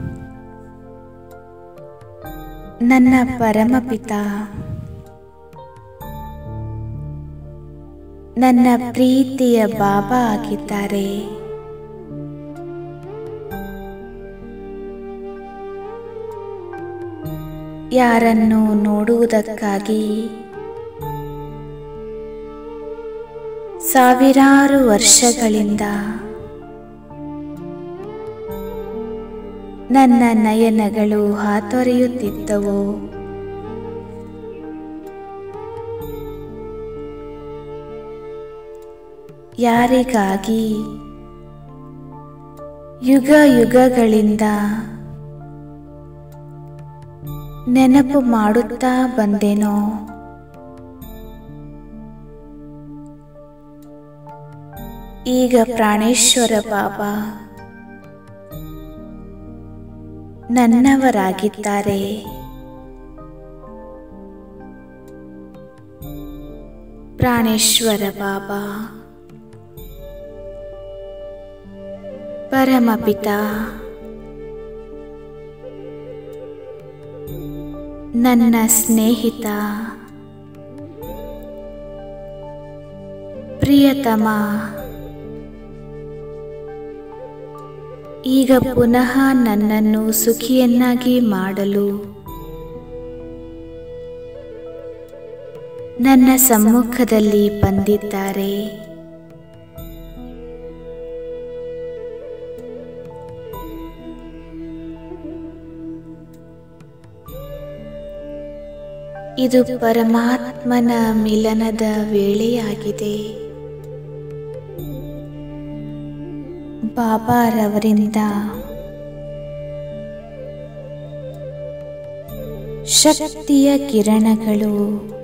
ನನ್ನ ಪರಮಪಿತ ನನ್ನ ಪ್ರೀತಿಯ ಬಾಬಾ ಆಗಿದ್ದಾರೆ ಯಾರನ್ನು ನೋಡುವುದಕ್ಕಾಗಿ ಸಾವಿರಾರು ವರ್ಷಗಳಿಂದ ನನ್ನ ನಯನಗಳು ಹಾತೊರೆಯುತ್ತಿದ್ದವು ಯಾರಿಗಾಗಿ ಯುಗ ಯುಗಗಳಿಂದ ನೆನಪು ಮಾಡುತ್ತಾ ಬಂದೆನೋ ಈಗ ಪ್ರಾಣೇಶ್ವರ ಬಾಬಾ ನನ್ನವರಾಗಿದ್ದಾರೆ ಪ್ರಾಣೇಶ್ವರ ಬಾಬಾ ಪರಮಪಿತ ನನ್ನ ಸ್ನೇಹಿತ ಪ್ರಿಯತಮ ಈಗ ಪುನಃ ನನ್ನನ್ನು ಸುಖಿಯನ್ನಾಗಿ ಮಾಡಲು ನನ್ನ ಸಮ್ಮುಖದಲ್ಲಿ ಬಂದಿದ್ದಾರೆ ಇದು ಪರಮಾತ್ಮನ ಮಿಲನದ ವೇಳೆಯಾಗಿದೆ ಬಾಬಾರವರಿಂದ ಶಕ್ತಿಯ ಕಿರಣಗಳು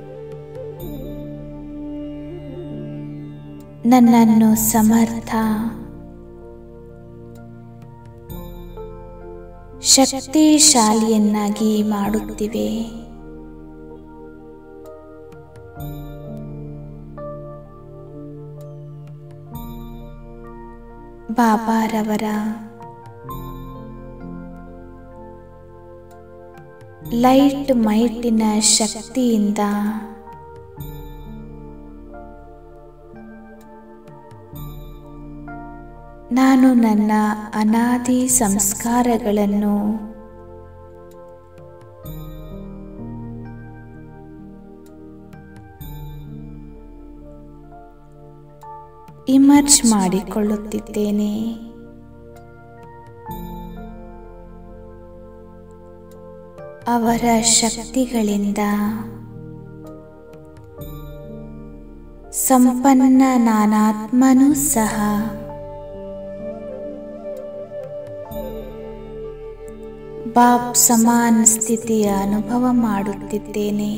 ನನ್ನನ್ನು ಸಮರ್ಥ ಶಕ್ತಿಶಾಲಿಯನ್ನಾಗಿ ಮಾಡುತ್ತಿವೆ ಬಾಬಾರವರ ಲೈಟ್ ಮೈಟಿನ ಶಕ್ತಿಯಿಂದ ನಾನು ನನ್ನ ಅನಾದಿ ಸಂಸ್ಕಾರಗಳನ್ನು ಇಮರ್ಜ್ ಮಾಡಿಕೊಳ್ಳುತ್ತಿದ್ದೇನೆ ಅವರ ಶಕ್ತಿಗಳಿಂದ ಸಂಪನ್ನ ನಾನಾತ್ಮನೂ ಸಹ ಬಾಪ್ ಸಮಾನ ಸ್ಥಿತಿಯ ಅನುಭವ ಮಾಡುತ್ತಿದ್ದೇನೆ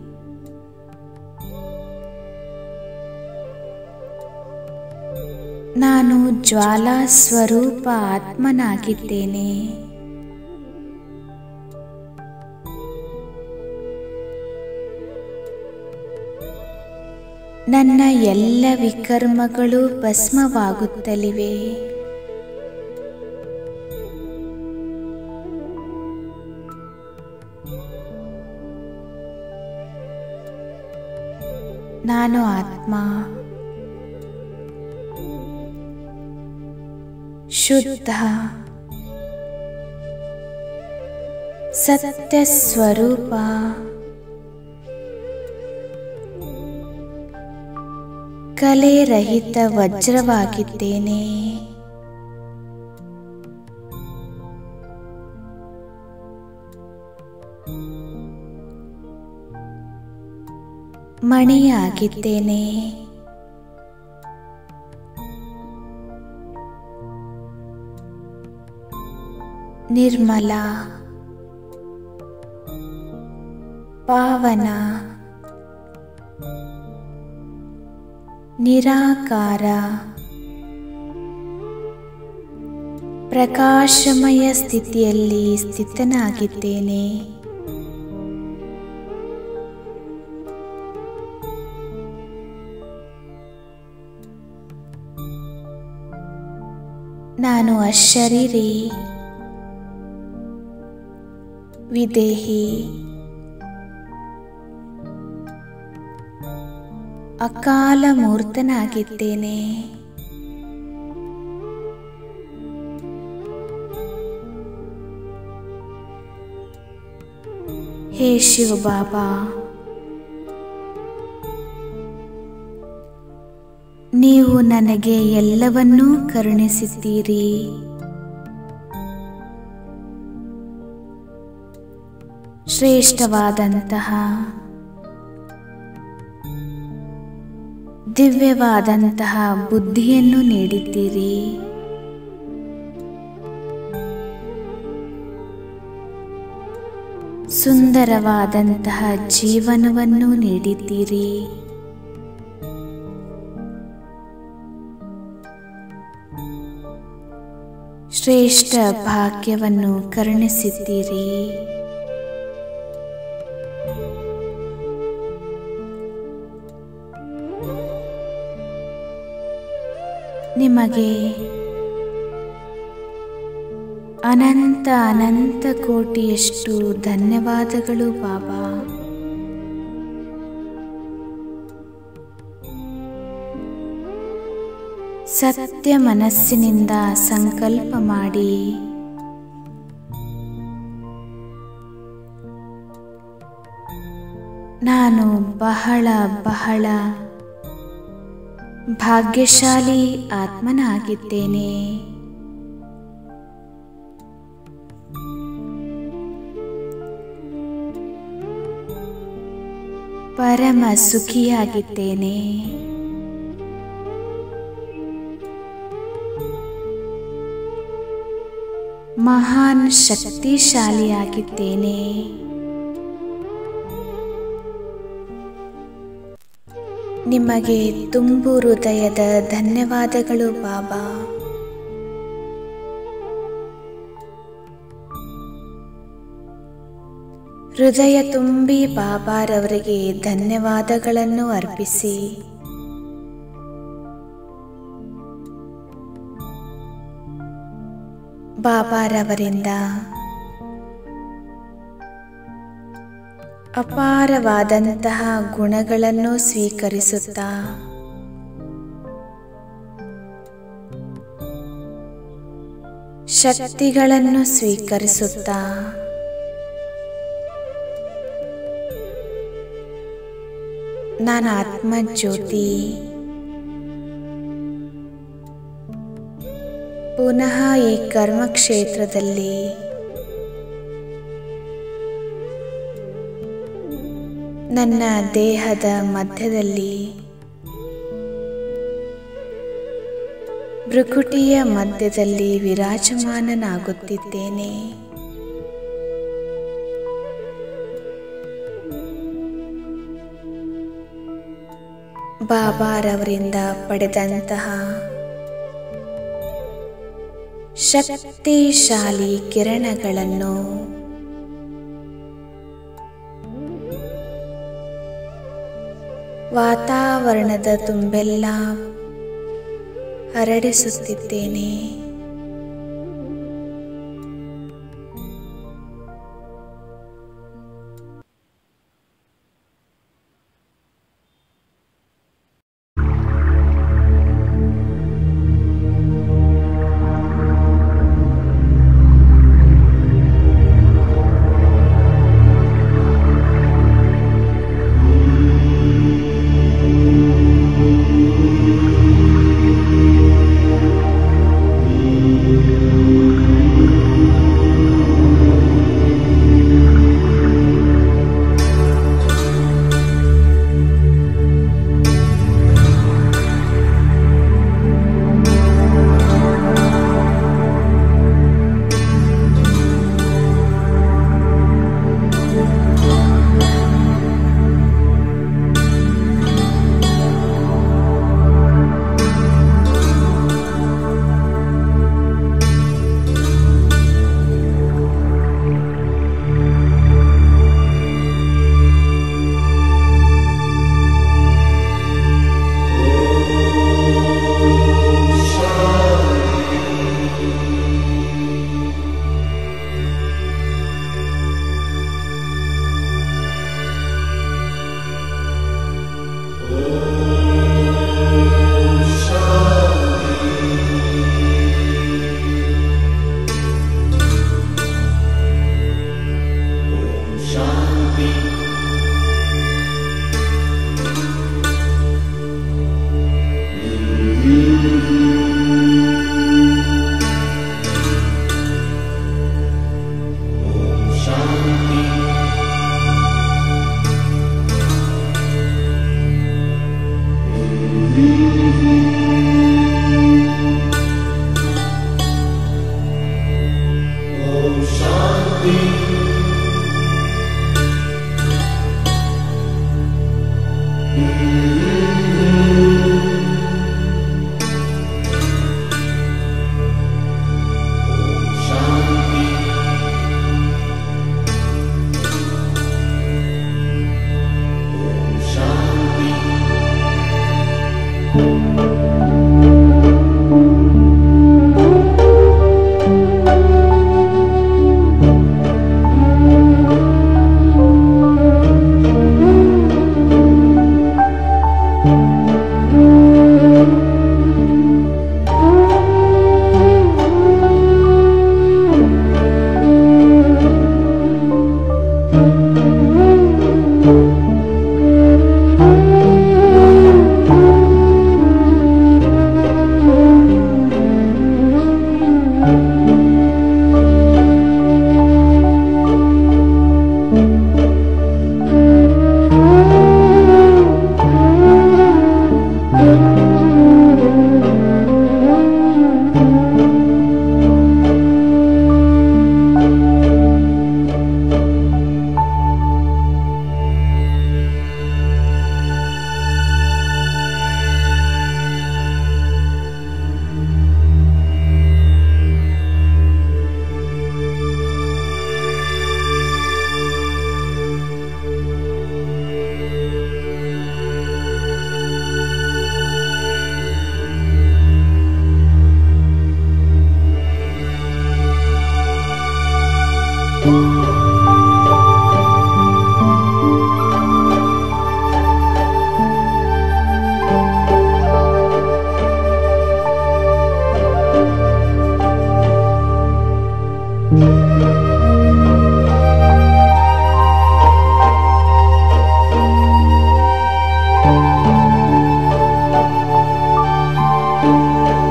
ನಾನು ಜ್ವಾಲಾ ಸ್ವರೂಪ ಆತ್ಮನಾಗಿದ್ದೇನೆ ನನ್ನ ಎಲ್ಲ ವಿಕರ್ಮಗಳು ಭಸ್ಮವಾಗುತ್ತಲಿವೆ ನಾನು ಆತ್ಮ ಶುದ್ಧ ಸತ್ಯ ಸ್ವರೂಪ ಕಲೆರಹಿತ ವಜ್ರವಾಗಿದ್ದೇನೆ ಮಣಿಯಾಗಿದ್ದೇನೆ ನಿರ್ಮಲ ಪಾವನ ನಿರಾಕಾರ ಪ್ರಕಾಶಮಯ ಸ್ಥಿತಿಯಲ್ಲಿ ಸ್ಥಿತನಾಗಿದ್ದೇನೆ ನಾನು ಅಶರೀರಿ ವಿದೇಹಿ ಅಕಾಲ ಮೂರ್ತನಾಗಿದ್ದೇನೆ ಹೇ ಶಿವಬಾಬಾ ನೀವು ನನಗೆ ಎಲ್ಲವನ್ನೂ ಕರುಣಿಸಿದ್ದೀರಿ ಶ್ರೇಷ್ಠವಾದಂತಹ ದಿವ್ಯವಾದಂತಹ ಬುದ್ಧಿಯನ್ನು ನೀಡಿದ್ದೀರಿ ಸುಂದರವಾದಂತಹ ಜೀವನವನ್ನು ನೀಡಿದ್ದೀರಿ ಶ್ರೇಷ್ಠ ಭಾಗ್ಯವನ್ನು ಕರುಣಿಸಿದ್ದೀರಿ ನಿಮಗೆ ಅನಂತ ಅನಂತ ಕೋಟಿಯಷ್ಟು ಧನ್ಯವಾದಗಳು ಬಾಬಾ ಸತ್ಯ ಮನಸ್ಸಿನಿಂದ ಸಂಕಲ್ಪ ಮಾಡಿ ನಾನು ಬಹಳ ಬಹಳ ಭಾಗ್ಯಶಾಲಿ ಆತ್ಮನಾಗಿದ್ದೇನೆ ಪರಮ ಸುಖಿಯಾಗಿದ್ದೇನೆ ಮಹಾನ್ ಶಕ್ತಿಶಾಲಿಯಾಗಿದ್ದೇನೆ ನಿಮಗೆ ತುಂಬು ಹೃದಯದ ಧನ್ಯವಾದಗಳು ಬಾಬಾ ಹೃದಯ ತುಂಬಿ ಬಾಬಾರವರಿಗೆ ಧನ್ಯವಾದಗಳನ್ನು ಅರ್ಪಿಸಿ ಬಾಬಾರವರಿಂದ ಅಪಾರವಾದಂತಹ ಗುಣಗಳನ್ನು ಸ್ವೀಕರಿಸುತ್ತಾ ಶಕ್ತಿಗಳನ್ನು ಸ್ವೀಕರಿಸುತ್ತಾ ನಾನು ಆತ್ಮಜ್ಯೋತಿ ಪುನಃ ಈ ಕರ್ಮಕ್ಷೇತ್ರದಲ್ಲಿ ನನ್ನ ದೇಹದ ಮಧ್ಯದಲ್ಲಿ ಭೃಕುಟಿಯ ಮಧ್ಯದಲ್ಲಿ ವಿರಾಜಮಾನನಾಗುತ್ತಿದ್ದೇನೆ ಬಾಬಾರವರಿಂದ ಪಡೆದಂತಹ ಶಕ್ತಿಶಾಲಿ ಕಿರಣಗಳನ್ನು ವಾತಾವರಣದ ತುಂಬೆಲ್ಲ ಹರಡಿಸುತ್ತಿದ್ದೇನೆ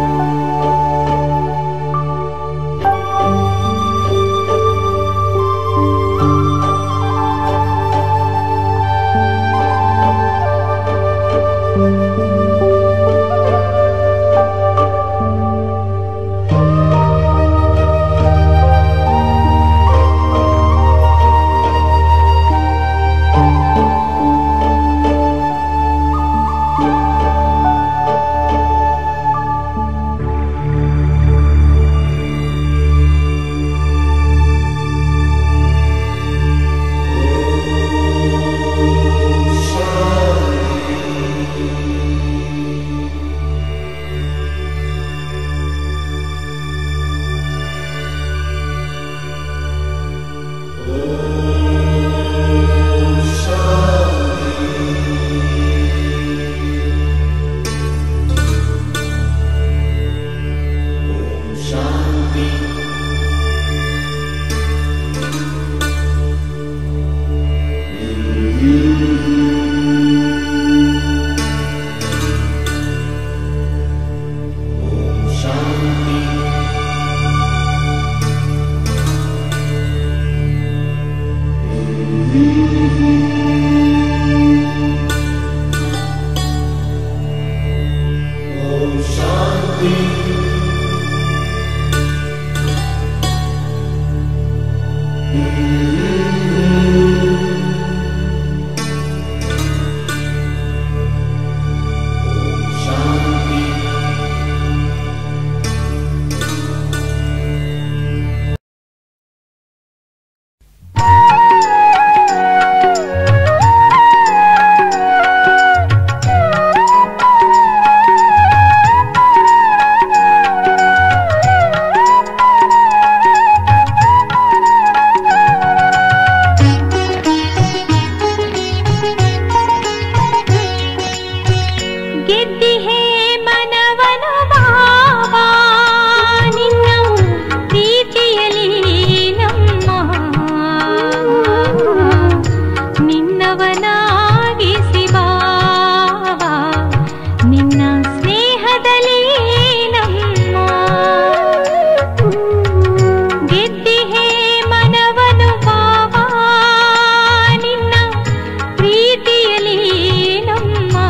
ಿ ಗೆದ್ದಿಹೇ ಮನವನು ಬಾಬಾ ನಿನ್ನ ಪ್ರೀತಿಯಲಿ ನಮ್ಮ ನಿನ್ನವನಾಗಿಸಿ ಬಾಬಾ ನಿನ್ನ ಸ್ನೇಹದಲ್ಲಿ ನಮ್ಮ ಗೆದ್ದಿಹೇ ಮನವನು ಬಾಬಾ ನಿನ್ನ ಪ್ರೀತಿಯಲಿ ನಮ್ಮ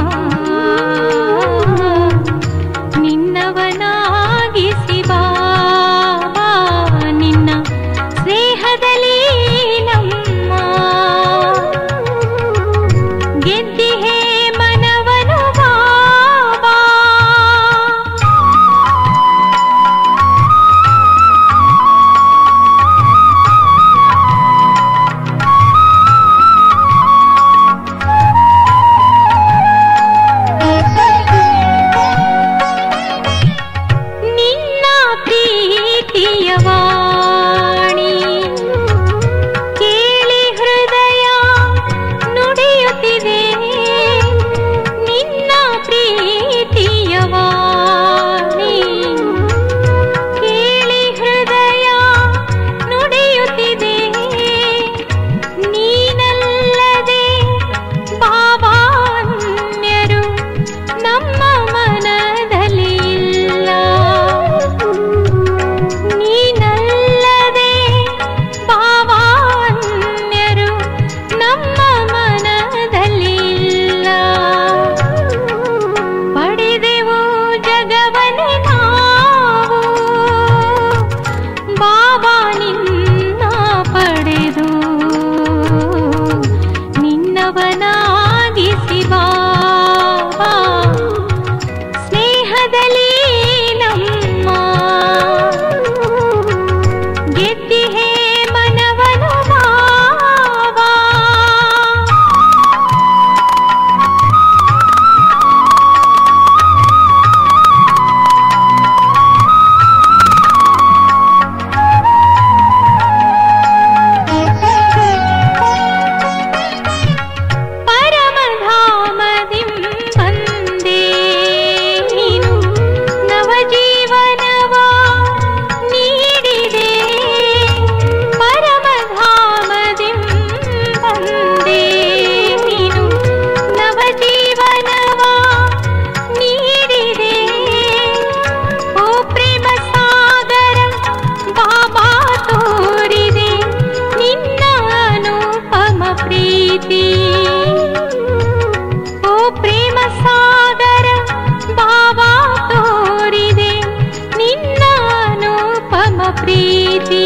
ನಿನ್ನವನಾಗಿಸಿ ಬಾಬಾ ನಿನ್ನ ಸ್ನೇಹದಲ್ಲಿ ನಮ್ಮ ಗೆದ್ದಿಹೇ ಮನವನು ಬಾಬಾ ನಿನ್ನ ಪ್ರೀತಿಯ ವಾಣಿ ಕೇಳಿ ಹೃದಯ ನುಡಿಯುತ್ತಿದೆ ನಿನ್ನ ಪ್ರೀತಿಯ ವಾಣಿ ಕೇಳಿ ಹೃದಯ ನುಡಿಯುತ್ತಿದೆ ನೀನಲ್ಲದೆ ಬಾಬಾನ್ಯರು ನಮ್ಮ ಮನದಲ್ಲಿ ಇಲ್ಲ ನೀನಲ್ಲದೆ ಬಾಬಾನ್ಯರು ನಮ್ಮ ಮನದಲ್ಲಿ ಇಲ್ಲ ಪಡೆದೆವು ಜಗವನೆ ನಾವು ಬಾಬಾ ನಿನ್ನ ಪಡೆದು ನಿನ್ನವನಾಗಿಸಿ ಬಾಬಾ ಸ್ನೇಹದಲ್ಲಿ ನಮ್ಮ ಗೆದ್ದಿಹೇ ಮನವನು ಬಾಬಾ ಪರಮಧಾಮದಿಂ ಬಂದೇ ನೀನು ನವಜೀವನವ ನೀಡಿದೆ ಪರಮಧಾಮದಿಂ ಬಂದೇ ನೀನು ನವಜೀವನವ ನೀಡಿದೆ ಓ ಪ್ರೇಮ ಸಾಗರ ಬಾಬಾ ತೋರಿದೆ ನಿನ್ನ ಅನುಪಮ ಪ್ರೀತಿ ಓ ಪ್ರೇಮ ಸಾಗರ ಬಾಬಾ ತೋರಿದೆ ನಿನ್ನ ಅನುಪಮ ಪ್ರೀತಿ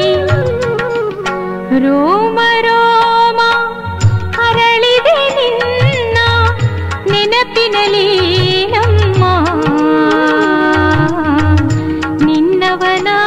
ರೋಮ ರೋಮ ಅರಳಿದೆ ನಿನ್ನ ನೆನಪಿನಲ್ಲಿ ನಮ್ಮ ನಿನ್ನವನ